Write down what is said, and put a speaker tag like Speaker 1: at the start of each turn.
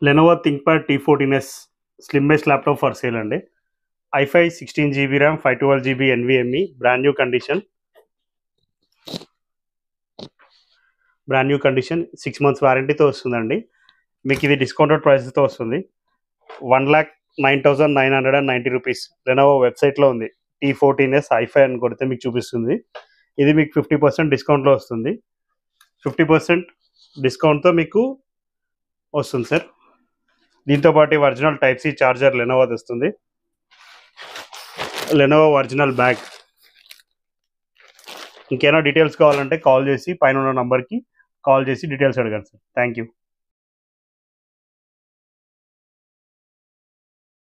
Speaker 1: Lenovo ThinkPad T fourteen S slim base laptop for sale అండి I five sixteen GB RAM five twelve GB NVMe brand new condition brand new condition six months వారంటీతో వస్తుందండి మీకు ఇది discounted ప్రైస్తో వస్తుంది one lakh nine thousand nine hundred and ninety rupees Lenovo వెబ్సైట్లో ఉంది tea fourteen yes ఐఫై అని కొడితే మీకు చూపిస్తుంది ఇది మీకు ఫిఫ్టీ పర్సెంట్ డిస్కౌంట్లో వస్తుంది ఫిఫ్టీ పర్సెంట్ డిస్కౌంట్తో మీకు వస్తుంది సార్ దీంతో పాటు original type C charger Lenovo వస్తుంది లెనోవో ఒరిజినల్ బ్యాగ్ ఇంకేమైనా డీటెయిల్స్ కావాలంటే కాల్ చేసి పైన ఉన్న నంబర్కి కాల్ చేసి డీటెయిల్స్ అడగండి సార్ థ్యాంక్ యూ